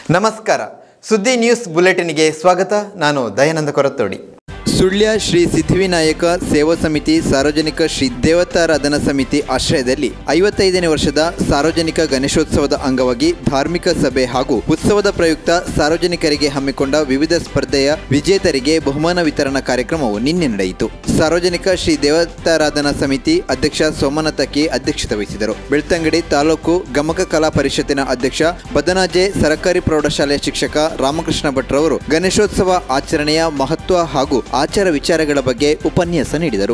ನಮಸ್ಕಾರ ಸುದ್ದಿ ನ್ಯೂಸ್ ಬುಲೆಟಿನ್ಗೆ ಸ್ವಾಗತ ನಾನು ದಯಾನಂದ ಕೊರತ್ತೋಡಿ ಸುಳ್ಯ ಶ್ರೀ ಸಿದ್ಧಿವಿನಾಯಕ ಸೇವಾ ಸಮಿತಿ ಸಾರ್ವಜನಿಕ ಶ್ರೀ ದೇವತಾರಾಧನಾ ಸಮಿತಿ ಆಶ್ರಯದಲ್ಲಿ ಐವತ್ತೈದನೇ ವರ್ಷದ ಸಾರ್ವಜನಿಕ ಗಣೇಶೋತ್ಸವದ ಅಂಗವಾಗಿ ಧಾರ್ಮಿಕ ಸಭೆ ಹಾಗೂ ಉತ್ಸವದ ಪ್ರಯುಕ್ತ ಸಾರ್ವಜನಿಕರಿಗೆ ಹಮ್ಮಿಕೊಂಡ ವಿವಿಧ ಸ್ಪರ್ಧೆಯ ವಿಜೇತರಿಗೆ ಬಹುಮಾನ ವಿತರಣಾ ಕಾರ್ಯಕ್ರಮವು ನಿನ್ನೆ ನಡೆಯಿತು ಸಾರ್ವಜನಿಕ ಶ್ರೀ ದೇವತಾರಾಧನಾ ಸಮಿತಿ ಅಧ್ಯಕ್ಷ ಸೋಮನಾಥ ಕೆ ಅಧ್ಯಕ್ಷತೆ ವಹಿಸಿದರು ಬೆಳ್ತಂಗಡಿ ತಾಲೂಕು ಗಮಕ ಕಲಾ ಪರಿಷತ್ತಿನ ಅಧ್ಯಕ್ಷ ಬದನಾಜೆ ಸರಕಾರಿ ಪ್ರೌಢಶಾಲೆಯ ಶಿಕ್ಷಕ ರಾಮಕೃಷ್ಣ ಭಟ್ರವರು ಗಣೇಶೋತ್ಸವ ಆಚರಣೆಯ ಮಹತ್ವ ಹಾಗೂ ಆಚಾರ ವಿಚಾರಗಳ ಬಗ್ಗೆ ಉಪನ್ಯಾಸ ನೀಡಿದರು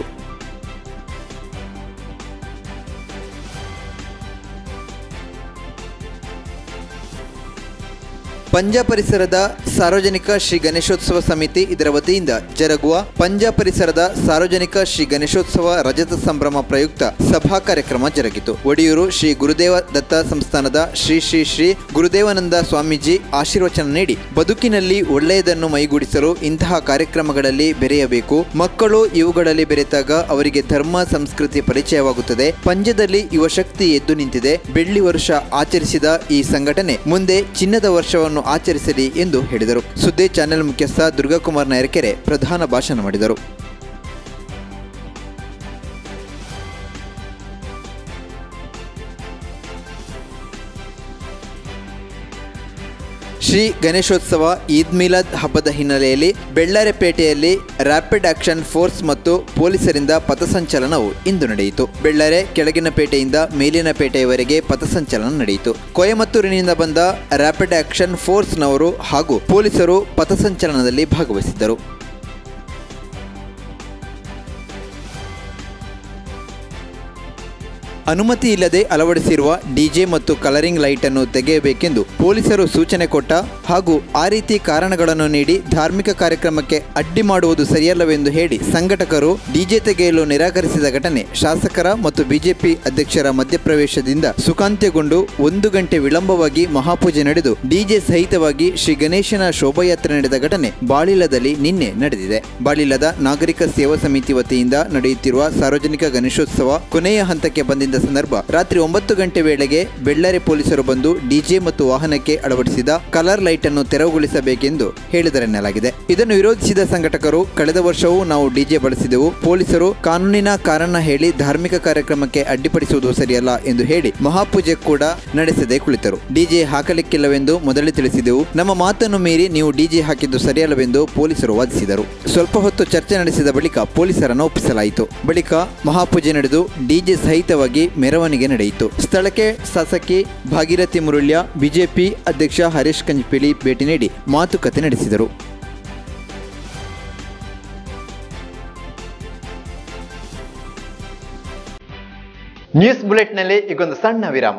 ಪಂಜ ಪರಿಸರದ ಸಾರ್ವಜನಿಕ ಶ್ರೀ ಗಣೇಶೋತ್ಸವ ಸಮಿತಿ ಇದರ ವತಿಯಿಂದ ಜರುಗುವ ಪಂಜ ಪರಿಸರದ ಸಾರ್ವಜನಿಕ ಶ್ರೀ ಗಣೇಶೋತ್ಸವ ರಜತ ಸಂಭ್ರಮ ಪ್ರಯುಕ್ತ ಸಭಾ ಕಾರ್ಯಕ್ರಮ ಜರುಗಿತು ಒಡಿಯೂರು ಶ್ರೀ ಗುರುದೇವ ದತ್ತ ಸಂಸ್ಥಾನದ ಶ್ರೀ ಶ್ರೀ ಶ್ರೀ ಗುರುದೇವಾನಂದ ಸ್ವಾಮೀಜಿ ಆಶೀರ್ವಚನ ನೀಡಿ ಬದುಕಿನಲ್ಲಿ ಒಳ್ಳೆಯದನ್ನು ಮೈಗೂಡಿಸಲು ಇಂತಹ ಕಾರ್ಯಕ್ರಮಗಳಲ್ಲಿ ಬೆರೆಯಬೇಕು ಮಕ್ಕಳು ಇವುಗಳಲ್ಲಿ ಬೆರೆತಾಗ ಅವರಿಗೆ ಧರ್ಮ ಸಂಸ್ಕೃತಿ ಪರಿಚಯವಾಗುತ್ತದೆ ಪಂಜದಲ್ಲಿ ಯುವ ಶಕ್ತಿ ಎದ್ದು ನಿಂತಿದೆ ಬೆಳ್ಳಿ ವರ್ಷ ಆಚರಿಸಿದ ಈ ಸಂಘಟನೆ ಮುಂದೆ ಚಿನ್ನದ ವರ್ಷವನ್ನು ಆಚರಿಸಲಿ ಎಂದು ಹೇಳಿದರು ಸುದ್ದಿ ಚಾನೆಲ್ ಮುಖ್ಯಸ್ಥ ದುರ್ಗಾಕುಮಾರ್ ನಾಯರ್ಕೆರೆ ಪ್ರಧಾನ ಭಾಷಣ ಮಾಡಿದರು ಶ್ರೀ ಗಣೇಶೋತ್ಸವ ಈದ್ ಮಿಲಾದ್ ಹಬ್ಬದ ಹಿನ್ನೆಲೆಯಲ್ಲಿ ಬೆಳ್ಳಾರೆಪೇಟೆಯಲ್ಲಿ ರ್ಯಾಪಿಡ್ ಆಕ್ಷನ್ ಫೋರ್ಸ್ ಮತ್ತು ಪೊಲೀಸರಿಂದ ಪಥಸಂಚಲನವು ಇಂದು ನಡೆಯಿತು ಬೆಳ್ಳಾರೆ ಕೆಳಗಿನ ಪೇಟೆಯಿಂದ ಮೇಲಿನ ಪೇಟೆಯವರೆಗೆ ಪಥಸಂಚಲನ ನಡೆಯಿತು ಕೊಯಮತ್ತೂರಿನಿಂದ ಬಂದ ರ್ಯಾಪಿಡ್ ಆಕ್ಷನ್ ಫೋರ್ಸ್ನವರು ಹಾಗೂ ಪೊಲೀಸರು ಪಥಸಂಚಲನದಲ್ಲಿ ಭಾಗವಹಿಸಿದ್ದರು ಅನುಮತಿ ಇಲ್ಲದೆ ಅಳವಡಿಸಿರುವ ಡಿಜೆ ಮತ್ತು ಕಲರಿಂಗ್ ಲೈಟ್ ಅನ್ನು ತೆಗೆಯಬೇಕೆಂದು ಪೊಲೀಸರು ಸೂಚನೆ ಕೊಟ್ಟ ಹಾಗೂ ಆ ರೀತಿ ಕಾರಣಗಳನ್ನು ನೀಡಿ ಧಾರ್ಮಿಕ ಕಾರ್ಯಕ್ರಮಕ್ಕೆ ಅಡ್ಡಿ ಮಾಡುವುದು ಸರಿಯಲ್ಲವೆಂದು ಹೇಳಿ ಸಂಘಟಕರು ಡಿಜೆ ತೆಗೆಯಲು ನಿರಾಕರಿಸಿದ ಘಟನೆ ಶಾಸಕರ ಮತ್ತು ಬಿಜೆಪಿ ಅಧ್ಯಕ್ಷರ ಮಧ್ಯಪ್ರವೇಶದಿಂದ ಸುಖಾಂತ್ಯಗೊಂಡು ಒಂದು ಗಂಟೆ ವಿಳಂಬವಾಗಿ ಮಹಾಪೂಜೆ ನಡೆದು ಡಿಜೆ ಸಹಿತವಾಗಿ ಶ್ರೀ ಗಣೇಶನ ಶೋಭಾಯಾತ್ರೆ ನಡೆದ ಘಟನೆ ಬಾಳಿಲದಲ್ಲಿ ನಿನ್ನೆ ನಡೆದಿದೆ ಬಾಳಿಲದ ನಾಗರಿಕ ಸೇವಾ ಸಮಿತಿ ವತಿಯಿಂದ ನಡೆಯುತ್ತಿರುವ ಸಾರ್ವಜನಿಕ ಗಣೇಶೋತ್ಸವ ಕೊನೆಯ ಹಂತಕ್ಕೆ ಬಂದಿದ್ದ ಸಂದರ್ಭ ರಾತ್ರಿ ಒಂಬತ್ತು ಗಂಟೆ ವೇಳೆಗೆ ಬೆಳ್ಳಾರಿ ಪೊಲೀಸರು ಬಂದು ಡಿಜೆ ಮತ್ತು ವಾಹನಕ್ಕೆ ಅಳವಡಿಸಿದ ಕಲರ್ ಲೈಟ್ ಅನ್ನು ತೆರವುಗೊಳಿಸಬೇಕೆಂದು ಹೇಳಿದರೆನ್ನಲಾಗಿದೆ ಇದನ್ನು ವಿರೋಧಿಸಿದ ಸಂಘಟಕರು ಕಳೆದ ವರ್ಷವೂ ನಾವು ಡಿಜೆ ಬಳಸಿದೆವು ಪೊಲೀಸರು ಕಾನೂನಿನ ಕಾರಣ ಹೇಳಿ ಧಾರ್ಮಿಕ ಕಾರ್ಯಕ್ರಮಕ್ಕೆ ಅಡ್ಡಿಪಡಿಸುವುದು ಸರಿಯಲ್ಲ ಎಂದು ಹೇಳಿ ಮಹಾಪೂಜೆ ಕೂಡ ನಡೆಸದೆ ಕುಳಿತರು ಡಿಜೆ ಹಾಕಲಿಕ್ಕಿಲ್ಲವೆಂದು ಮೊದಲೇ ತಿಳಿಸಿದೆವು ನಮ್ಮ ಮಾತನ್ನು ಮೀರಿ ನೀವು ಡಿಜೆ ಹಾಕಿದ್ದು ಸರಿಯಲ್ಲವೆಂದು ಪೊಲೀಸರು ವಾದಿಸಿದರು ಸ್ವಲ್ಪ ಹೊತ್ತು ಚರ್ಚೆ ನಡೆಸಿದ ಬಳಿಕ ಪೊಲೀಸರನ್ನು ಒಪ್ಪಿಸಲಾಯಿತು ಬಳಿಕ ಮಹಾಪೂಜೆ ನಡೆದು ಡಿಜೆ ಸಹಿತವಾಗಿ ಮೆರವಣಿಗೆ ನಡೆಯಿತು ಸ್ಥಳಕ್ಕೆ ಶಾಸಕಿ ಭಾಗೀರಥಿ ಮುರುಳ್ಯ ಬಿಜೆಪಿ ಅಧ್ಯಕ್ಷ ಹರೀಶ್ ಕಂಜ್ಪಿಳಿ ಭೇಟಿ ನೀಡಿ ಮಾತುಕತೆ ನಡೆಸಿದರು ನ್ಯೂಸ್ ಬುಲೆಟ್ನಲ್ಲಿ ಈಗೊಂದು ಸಣ್ಣ ವಿರಾಮ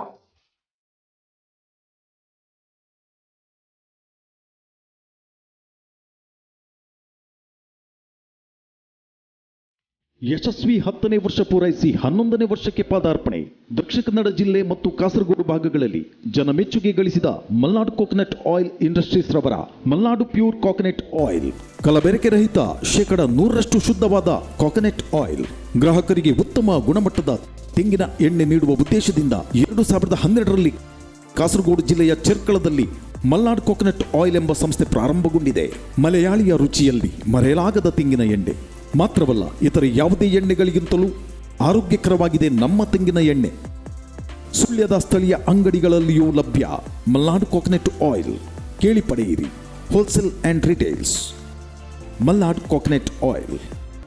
ಯಶಸ್ವಿ ಹತ್ತನೇ ವರ್ಷ ಪೂರೈಸಿ ಹನ್ನೊಂದನೇ ವರ್ಷಕ್ಕೆ ಪಾದಾರ್ಪಣೆ ದಕ್ಷಿಣ ಕನ್ನಡ ಜಿಲ್ಲೆ ಮತ್ತು ಕಾಸರಗೋಡು ಭಾಗಗಳಲ್ಲಿ ಜನಮೆಚ್ಚುಗೆ ಗಳಿಸಿದ ಮಲ್ನಾಡು ಕೋಕೋನಟ್ ಆಯಿಲ್ ಇಂಡಸ್ಟ್ರೀಸ್ ರವರ ಮಲ್ನಾಡು ಪ್ಯೂರ್ ಕೋಕೋನಟ್ ಆಯಿಲ್ ಕಲಬೆರಕೆ ರಹಿತ ಶೇಕಡ ನೂರರಷ್ಟು ಶುದ್ಧವಾದ ಕೋಕೋನಟ್ ಆಯಿಲ್ ಗ್ರಾಹಕರಿಗೆ ಉತ್ತಮ ಗುಣಮಟ್ಟದ ತೆಂಗಿನ ಎಣ್ಣೆ ನೀಡುವ ಉದ್ದೇಶದಿಂದ ಎರಡು ಸಾವಿರದ ಹನ್ನೆರಡರಲ್ಲಿ ಕಾಸರಗೋಡು ಜಿಲ್ಲೆಯ ಚೆರ್ಕಳದಲ್ಲಿ ಮಲ್ನಾಡ್ ಕೋಕೋನಟ್ ಆಯಿಲ್ ಎಂಬ ಸಂಸ್ಥೆ ಪ್ರಾರಂಭಗೊಂಡಿದೆ ಮಲಯಾಳಿಯ ರುಚಿಯಲ್ಲಿ ಮರೆಯಲಾಗದ ತೆಂಗಿನ ಎಣ್ಣೆ ಮಾತ್ರವಲ್ಲ ಇತರ ಯಾವುದೇ ಎಣ್ಣೆಗಳಿಗಿಂತಲೂ ಆರೋಗ್ಯಕರವಾಗಿದೆ ನಮ್ಮ ತೆಂಗಿನ ಎಣ್ಣೆ ಸುಳ್ಯದ ಸ್ಥಳೀಯ ಅಂಗಡಿಗಳಲ್ಲಿಯೂ ಲಭ್ಯ ಮಲ್ನಾಡ್ ಕೋಕೋನಟ್ ಆಯಿಲ್ ಕೇಳಿ ಪಡೆಯಿರಿ wholesale and retails Malnad coconut oil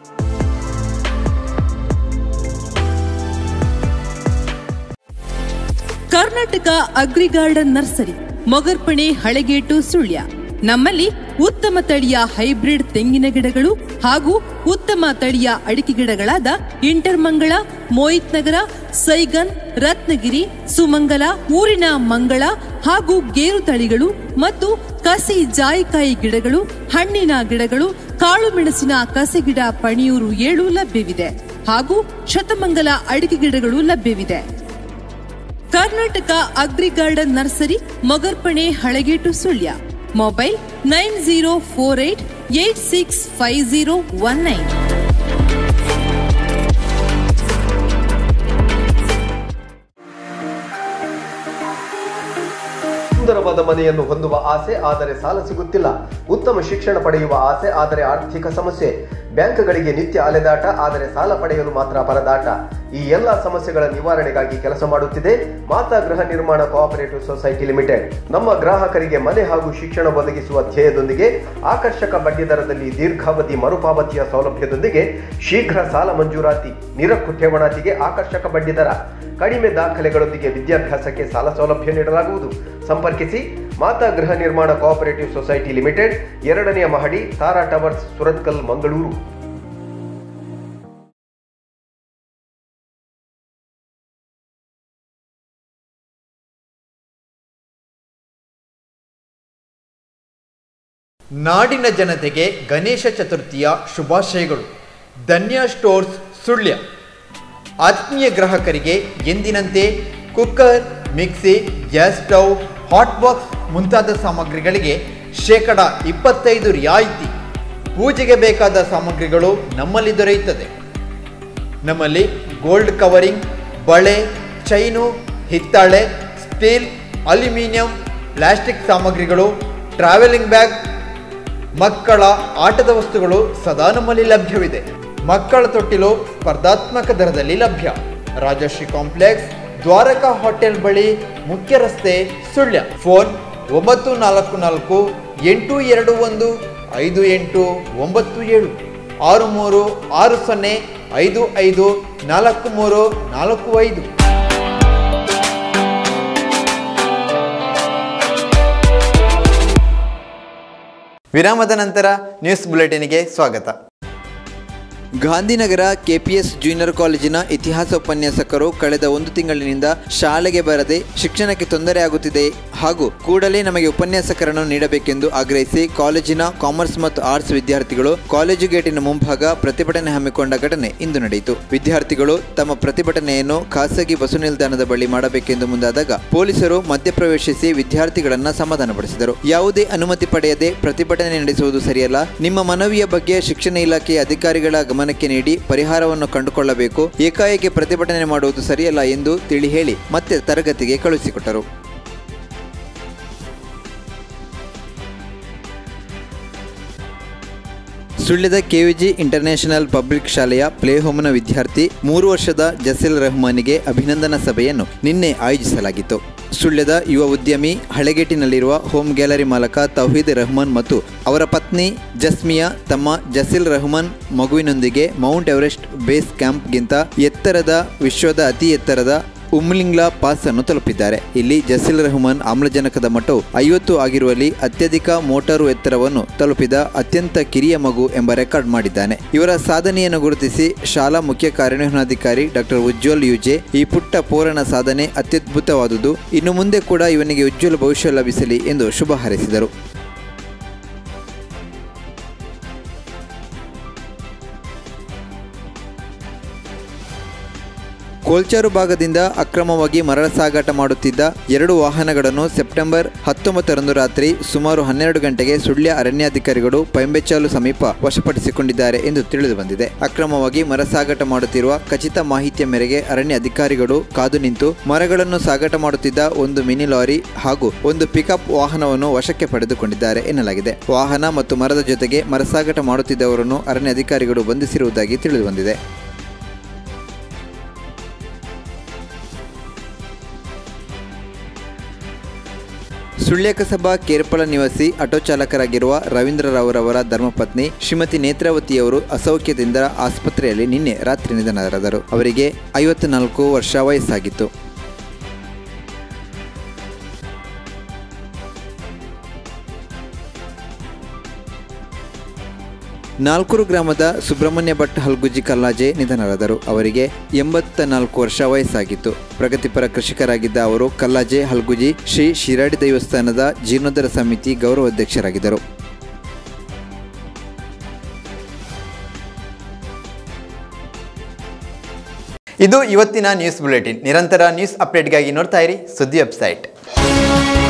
Karnataka agri garden nursery Mogarpane Halegate Sullia ನಮ್ಮಲ್ಲಿ ಉತ್ತಮ ತಳಿಯ ಹೈಬ್ರಿಡ್ ತೆಂಗಿನ ಗಿಡಗಳು ಹಾಗೂ ಉತ್ತಮ ತಳಿಯ ಅಡಿಕೆ ಗಿಡಗಳಾದ ಇಂಟರ್ಮಂಗಳ ಮೋಹಿತ್ ನಗರ ಸೈಗನ್ ರತ್ನಗಿರಿ ಸುಮಂಗಲ ಊರಿನ ಮಂಗಳ ಹಾಗೂ ಗೇರು ತಳಿಗಳು ಮತ್ತು ಕಸಿ ಜಾಯಿಕಾಯಿ ಗಿಡಗಳು ಹಣ್ಣಿನ ಗಿಡಗಳು ಕಾಳು ಮೆಣಸಿನ ಕಸಿ ಗಿಡ ಪಣಿಯೂರು ಏಳು ಲಭ್ಯವಿದೆ ಹಾಗೂ ಶತಮಂಗಲ ಅಡಿಕೆ ಗಿಡಗಳು ಲಭ್ಯವಿದೆ Karnataka agri garden nursery Mogarpane Halegate Sullia mobile nine zero four eight eight six five zero one nine ಸುಂದರವಾದ ಮನೆಯನ್ನು ಹೊಂದುವ ಆಸೆ ಆದರೆ ಸಾಲ ಸಿಗುತ್ತಿಲ್ಲ ಉತ್ತಮ ಶಿಕ್ಷಣ ಪಡೆಯುವ ಆಸೆ ಆದರೆ ಆರ್ಥಿಕ ಸಮಸ್ಯೆ ಬ್ಯಾಂಕ್ಗಳಿಗೆ ನಿತ್ಯ ಅಲೆದಾಟ ಆದರೆ ಸಾಲ ಪಡೆಯಲು ಮಾತ್ರ ಪರದಾಟ ಈ ಎಲ್ಲಾ ಸಮಸ್ಯೆಗಳ ನಿವಾರಣೆಗಾಗಿ ಕೆಲಸ ಮಾಡುತ್ತಿದೆ ಮಾತಾ ಗೃಹ ನಿರ್ಮಾಣ ಕೋಆಪರೇಟಿವ್ ಸೊಸೈಟಿ ಲಿಮಿಟೆಡ್ ನಮ್ಮ ಗ್ರಾಹಕರಿಗೆ ಮನೆ ಹಾಗೂ ಶಿಕ್ಷಣ ಒದಗಿಸುವ ಧ್ಯೇಯದೊಂದಿಗೆ ಆಕರ್ಷಕ ಬಡ್ಡಿ ದರದಲ್ಲಿ ದೀರ್ಘಾವಧಿ ಮರುಪಾವತಿಯ ಸೌಲಭ್ಯದೊಂದಿಗೆ ಶೀಘ್ರ ಸಾಲ ಮಂಜೂರಾತಿ ನಿರಕ್ಕು ಠೇವಣಾತಿಗೆ ಆಕರ್ಷಕ ಬಡ್ಡಿ ದರ ಕಡಿಮೆ ದಾಖಲೆಗಳೊಂದಿಗೆ ವಿದ್ಯಾಭ್ಯಾಸಕ್ಕೆ ಸಾಲ ಸೌಲಭ್ಯ ನೀಡಲಾಗುವುದು ಸಂಪರ್ಕಿಸಿ ಮಾತಾ ಗೃಹ ನಿರ್ಮಾಣ ಕೋಆಪರೇಟಿವ್ ಸೊಸೈಟಿ ಲಿಮಿಟೆಡ್ ಎರಡನೆಯ ಮಹಡಿ ತಾರಾ ಟವರ್ಸ್ ಸುರತ್ಕಲ್ ಮಂಗಳೂರು ನಾಡಿನ ಜನತೆಗೆ ಗಣೇಶ ಚತುರ್ಥಿಯ ಶುಭಾಶಯಗಳು ಧನ್ಯ ಸ್ಟೋರ್ಸ್ ಸುಳ್ಯ ಆತ್ಮೀಯ ಗ್ರಾಹಕರಿಗೆ ಎಂದಿನಂತೆ cooker mixie gas stove hot box ಮುಂತಾದ ಸಾಮಗ್ರಿಗಳಿಗೆ ಶೇಕಡ ಇಪ್ಪತ್ತೈದು ರಿಯಾಯಿತಿ ಪೂಜೆಗೆ ಬೇಕಾದ ಸಾಮಗ್ರಿಗಳು ನಮ್ಮಲ್ಲಿ ದೊರೆಯುತ್ತದೆ ನಮ್ಮಲ್ಲಿ ಗೋಲ್ಡ್ ಕವರಿಂಗ್ ಬಳೆ ಚೈನು ಹಿತ್ತಾಳೆ ಸ್ಟೀಲ್ ಅಲ್ಯೂಮಿನಿಯಂ ಪ್ಲಾಸ್ಟಿಕ್ ಸಾಮಗ್ರಿಗಳು ಟ್ರಾವೆಲಿಂಗ್ ಬ್ಯಾಗ್ ಮಕ್ಕಳ ಆಟದ ವಸ್ತುಗಳು ಸದಾ ನಮ್ಮಲ್ಲಿ ಲಭ್ಯವಿದೆ ಮಕ್ಕಳ ತೊಟ್ಟಿಲು ಸ್ಪರ್ಧಾತ್ಮಕ ದರದಲ್ಲಿ ಲಭ್ಯ ರಾಜಶ್ರೀ ಕಾಂಪ್ಲೆಕ್ಸ್ ದ್ವಾರಕಾ ಹೋಟೆಲ್ ಬಳಿ ಮುಖ್ಯ ರಸ್ತೆ ಸುಳ್ಯ ಫೋನ್ ಒಂಬತ್ತು ನಾಲ್ಕು ನಾಲ್ಕು ಎಂಟು ಎರಡು ಒಂದು ಐದು ಎಂಟು ಒಂಬತ್ತು ಏಳು ಆರು ಮೂರು ಆರು ಸೊನ್ನೆ ಐದು ಐದು ನಾಲ್ಕು ಮೂರು ನಾಲ್ಕು ಐದು ವಿರಾಮದ ನಂತರ ನ್ಯೂಸ್ ಬುಲೆಟಿನ್ಗೆ ಸ್ವಾಗತ ಗಾಂಧಿನಗರ ಕೆಪಿಎಸ್ ಜೂನಿಯರ್ ಕಾಲೇಜಿನ ಇತಿಹಾಸ ಉಪನ್ಯಾಸಕರು ಕಳೆದ ಒಂದು ತಿಂಗಳಿನಿಂದ ಶಾಲೆಗೆ ಬರದೆ ಶಿಕ್ಷಣಕ್ಕೆ ತೊಂದರೆಯಾಗುತ್ತಿದೆ ಹಾಗೂ ಕೂಡಲೇ ನಮಗೆ ಉಪನ್ಯಾಸಕರನ್ನು ನೀಡಬೇಕೆಂದು ಆಗ್ರಹಿಸಿ ಕಾಲೇಜಿನ ಕಾಮರ್ಸ್ ಮತ್ತು ಆರ್ಟ್ಸ್ ವಿದ್ಯಾರ್ಥಿಗಳು ಕಾಲೇಜು ಗೇಟಿನ ಮುಂಭಾಗ ಪ್ರತಿಭಟನೆ ಹಮ್ಮಿಕೊಂಡ ಘಟನೆ ಇಂದು ನಡೆಯಿತು ವಿದ್ಯಾರ್ಥಿಗಳು ತಮ್ಮ ಪ್ರತಿಭಟನೆಯನ್ನು ಖಾಸಗಿ ಬಸ್ಸು ನಿಲ್ದಾಣದ ಬಳಿ ಮಾಡಬೇಕೆಂದು ಮುಂದಾದಾಗ ಪೊಲೀಸರು ಮಧ್ಯಪ್ರವೇಶಿಸಿ ವಿದ್ಯಾರ್ಥಿಗಳನ್ನ ಸಮಾಧಾನಪಡಿಸಿದರು ಯಾವುದೇ ಅನುಮತಿ ಪಡೆಯದೆ ಪ್ರತಿಭಟನೆ ನಡೆಸುವುದು ಸರಿಯಲ್ಲ ನಿಮ್ಮ ಮನವಿಯ ಬಗ್ಗೆ ಶಿಕ್ಷಣ ಇಲಾಖೆಯ ಅಧಿಕಾರಿಗಳ ಗಮನಕ್ಕೆ ನೀಡಿ ಪರಿಹಾರವನ್ನು ಕಂಡುಕೊಳ್ಳಬೇಕು ಏಕಾಏಕಿ ಪ್ರತಿಭಟನೆ ಮಾಡುವುದು ಸರಿಯಲ್ಲ ಎಂದು ತಿಳಿ ಹೇಳಿ ಮತ್ತೆ ತರಗತಿಗೆ ಕಳುಹಿಸಿಕೊಟ್ಟರು ಸುಳ್ಯದ ಕೆವಿಜಿ ಇಂಟರ್ನ್ಯಾಷನಲ್ ಪಬ್ಲಿಕ್ ಶಾಲೆಯ ಪ್ಲೇ ಹೋಮ್ನ ವಿದ್ಯಾರ್ಥಿ ಮೂರು ವರ್ಷದ ಜಸೀಲ್ ರೆಹಮಾನಿಗೆ ಅಭಿನಂದನಾ ಸಭೆಯನ್ನು ನಿನ್ನೆ ಆಯೋಜಿಸಲಾಗಿತ್ತು ಸುಳ್ಯದ ಯುವ ಉದ್ಯಮಿ ಹಳೆಗೇಟಿನಲ್ಲಿರುವ ಹೋಮ್ ಗ್ಯಾಲರಿ ಮಾಲಕ ತೌಹೀದ್ ರೆಹಮಾನ್ ಮತ್ತು ಅವರ ಪತ್ನಿ ಜಸ್ಮಿಯಾ ತಮ್ಮ ಜಸೀಲ್ ರೆಹಮಾನ್ ಮಗುವಿನೊಂದಿಗೆ ಮೌಂಟ್ ಎವರೆಸ್ಟ್ ಬೇಸ್ ಕ್ಯಾಂಪ್ಗಿಂತ ಎತ್ತರದ ವಿಶ್ವದ ಅತಿ ಎತ್ತರದ ಉಮ್ಲಿಂಗ್ಲಾ ಪಾಸ್ ಅನ್ನು ತಲುಪಿದ್ದಾರೆ ಇಲ್ಲಿ ಜಸೀಲ್ ರೆಹಮಾನ್ ಆಮ್ಲಜನಕದ ಮಟ್ಟವು ಐವತ್ತು ಆಗಿರುವಲ್ಲಿ ಅತ್ಯಧಿಕ ಮೋಟಾರು ಎತ್ತರವನ್ನು ತಲುಪಿದ ಅತ್ಯಂತ ಕಿರಿಯ ಮಗು ಎಂಬ ರೆಕಾರ್ಡ್ ಮಾಡಿದ್ದಾನೆ ಇವರ ಸಾಧನೆಯನ್ನು ಗುರುತಿಸಿ ಶಾಲಾ ಮುಖ್ಯ ಕಾರ್ಯನಿರ್ವಹಣಾಧಿಕಾರಿ ಡಾಕ್ಟರ್ ಉಜ್ವಲ್ ಯುಜೆ ಈ ಪುಟ್ಟ ಪೋರಣ ಸಾಧನೆ ಅತ್ಯದ್ಭುತವಾದುದು ಇನ್ನು ಮುಂದೆ ಕೂಡ ಇವನಿಗೆ ಉಜ್ವಲ ಭವಿಷ್ಯ ಲಭಿಸಲಿ ಎಂದು ಶುಭ ಹಾರೈಸಿದರು ಕೋಲ್ಚಾರು ಭಾಗದಿಂದ ಅಕ್ರಮವಾಗಿ ಮರಳ ಸಾಗಾಟ ಮಾಡುತ್ತಿದ್ದ ಎರಡು ವಾಹನಗಳನ್ನು ಸೆಪ್ಟೆಂಬರ್ ಹತ್ತೊಂಬತ್ತರಂದು ರಾತ್ರಿ ಸುಮಾರು ಹನ್ನೆರಡು ಗಂಟೆಗೆ ಸುಳ್ಯ ಅರಣ್ಯಾಧಿಕಾರಿಗಳು ಪೈಂಬೆಚ್ಚಾಲು ಸಮೀಪ ವಶಪಡಿಸಿಕೊಂಡಿದ್ದಾರೆ ಎಂದು ತಿಳಿದು ಬಂದಿದೆ ಅಕ್ರಮವಾಗಿ ಮರ ಸಾಗಾಟ ಮಾಡುತ್ತಿರುವ ಖಚಿತ ಮಾಹಿತಿಯ ಮೇರೆಗೆ ಅರಣ್ಯ ಅಧಿಕಾರಿಗಳು ಕಾದು ನಿಂತು ಮರಗಳನ್ನು ಸಾಗಾಟ ಮಾಡುತ್ತಿದ್ದ ಒಂದು ಮಿನಿ ಲಾರಿ ಹಾಗೂ ಒಂದು ಪಿಕಪ್ ವಾಹನವನ್ನು ವಶಕ್ಕೆ ಪಡೆದುಕೊಂಡಿದ್ದಾರೆ ಎನ್ನಲಾಗಿದೆ ವಾಹನ ಮತ್ತು ಮರದ ಜೊತೆಗೆ ಮರ ಸಾಗಾಟ ಮಾಡುತ್ತಿದ್ದವರನ್ನು ಅರಣ್ಯ ಅಧಿಕಾರಿಗಳು ಬಂಧಿಸಿರುವುದಾಗಿ ತಿಳಿದು ಬಂದಿದೆ ಸುಳ್ಯ ಕಸಬಾ ಕೇರ್ಪಳ ನಿವಾಸಿ ಆಟೋ ಚಾಲಕರಾಗಿರುವ ರವೀಂದ್ರರಾವ್ರವರ ಧರ್ಮಪತ್ನಿ ಶ್ರೀಮತಿ ನೇತ್ರಾವತಿಯವರು ಅಸೌಖ್ಯದಿಂದ ಆಸ್ಪತ್ರೆಯಲ್ಲಿ ನಿನ್ನೆ ರಾತ್ರಿ ನಿಧನರಾದರು ಅವರಿಗೆ ಐವತ್ನಾಲ್ಕು ವರ್ಷ ವಯಸ್ಸಾಗಿತ್ತು ನಾಲ್ಕೂರು ಗ್ರಾಮದ ಸುಬ್ರಹ್ಮಣ್ಯ ಭಟ್ ಹಲ್ಗುಜಿ ಕಲ್ಲಾಜೆ ನಿಧನರಾದರು ಅವರಿಗೆ ಎಂಬತ್ತ ನಾಲ್ಕು ವರ್ಷ ವಯಸ್ಸಾಗಿತ್ತು ಪ್ರಗತಿಪರ ಕೃಷಿಕರಾಗಿದ್ದ ಅವರು ಕಲ್ಲಾಜೆ ಹಲ್ಗುಜಿ ಶ್ರೀ ಶಿರಾಡಿ ದೇವಸ್ಥಾನದ ಜೀರ್ಣೋದ್ಧಾರ ಸಮಿತಿ ಗೌರವಾಧ್ಯಕ್ಷರಾಗಿದ್ದರು ಇದು ಇವತ್ತಿನ ನ್ಯೂಸ್ ಬುಲೆಟಿನ್ ನಿರಂತರ ನ್ಯೂಸ್ ಅಪ್ಡೇಟ್ಗಾಗಿ ನೋಡ್ತಾ ಇರಿ ಸುದ್ದಿ ವೆಬ್ಸೈಟ್